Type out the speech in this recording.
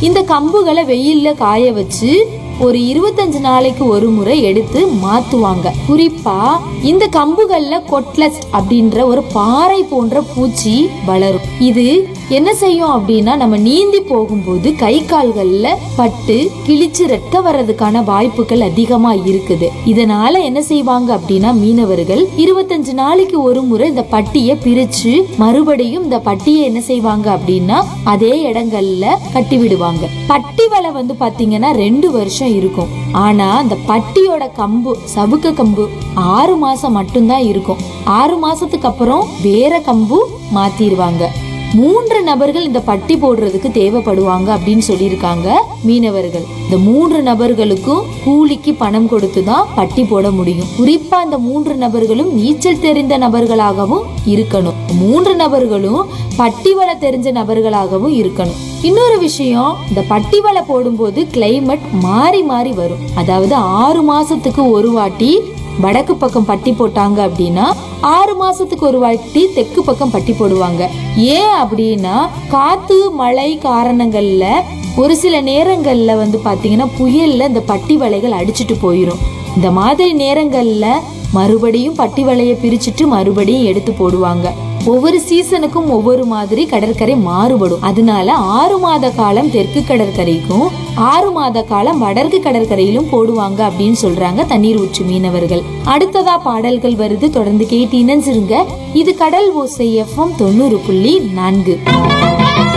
இந்த கம்புகளை வெயில்ல காய வச்சு ஒரு இருபத்தஞ்சு நாளைக்கு ஒரு முறை எடுத்து மாத்துவாங்க குறிப்பா இந்த கம்புகள்ல கொட்லஸ் அப்படின்ற ஒரு பாறை போன்ற பூச்சி வளரும் இது என்ன செய்யும் அப்படின்னா நம்ம நீந்தி போகும்போது கை கால்கள்ல பட்டு கிழிச்சு ரெக்க வர்றதுக்கான வாய்ப்புகள் அதிகமா இருக்குது இதனால என்ன செய்வாங்க அப்படின்னா மீனவர்கள் இருபத்தஞ்சு நாளைக்கு ஒரு முறை இந்த பட்டியை பிரிச்சு மறுபடியும் இந்த பட்டியை என்ன செய்வாங்க அப்படின்னா அதே இடங்கள்ல கட்டி விடுவாங்க பட்டி வலை வந்து பாத்தீங்கன்னா ரெண்டு வருஷம் இருக்கும் ஆனா அந்த பட்டியோட கம்பு சவுக்கு கம்பு ஆறு மாசம் மட்டும்தான் இருக்கும் ஆறு மாசத்துக்கு அப்புறம் வேற கம்பு மாத்திருவாங்க மூன்று நபர்கள் இந்த பட்டி போடுறதுக்கு தேவைப்படுவாங்க அப்படின்னு சொல்லியிருக்காங்க மீனவர்கள் இந்த மூன்று நபர்களுக்கும் கூலிக்கு பணம் கொடுத்து தான் பட்டி போட முடியும் குறிப்பா இந்த மூன்று நபர்களும் நீச்சல் தெரிந்த நபர்களாகவும் இருக்கணும் மூன்று நபர்களும் பட்டி வலை தெரிஞ்ச நபர்களாகவும் இருக்கணும் இன்னொரு விஷயம் இந்த பட்டி வலை போடும்போது கிளைமேட் மாறி மாறி வரும் அதாவது ஆறு மாசத்துக்கு ஒரு வாட்டி வடக்கு பக்கம் பட்டி போட்டாங்க அப்படின்னா ஆறு மாசத்துக்கு ஒரு வாட்டி தெற்கு பக்கம் பட்டி போடுவாங்க ஏன் அப்படின்னா காத்து மழை காரணங்கள்ல ஒரு சில நேரங்கள்ல வந்து பாத்தீங்கன்னா புயல்ல இந்த பட்டி வலைகள் அடிச்சிட்டு போயிடும் இந்த மாதிரி நேரங்கள்ல மறுபடியும் பட்டி வலையை பிரிச்சுட்டு மறுபடியும் எடுத்து போடுவாங்க ஒவ்வொரு சீசனுக்கும் ஒவ்வொரு மாதிரி கடற்கரை மாறுபடும் அதனால ஆறு மாத காலம் தெற்கு கடற்கரைக்கும் ஆறு மாத காலம் வடக்கு கடற்கரையிலும் போடுவாங்க அப்படின்னு சொல்றாங்க தண்ணீர் ஊற்று மீனவர்கள் அடுத்ததா பாடல்கள் வருது தொடர்ந்து கேட்டு இணைஞ்சிருங்க இது கடல் ஓசை எஃப்எம் தொண்ணூறு புள்ளி நான்கு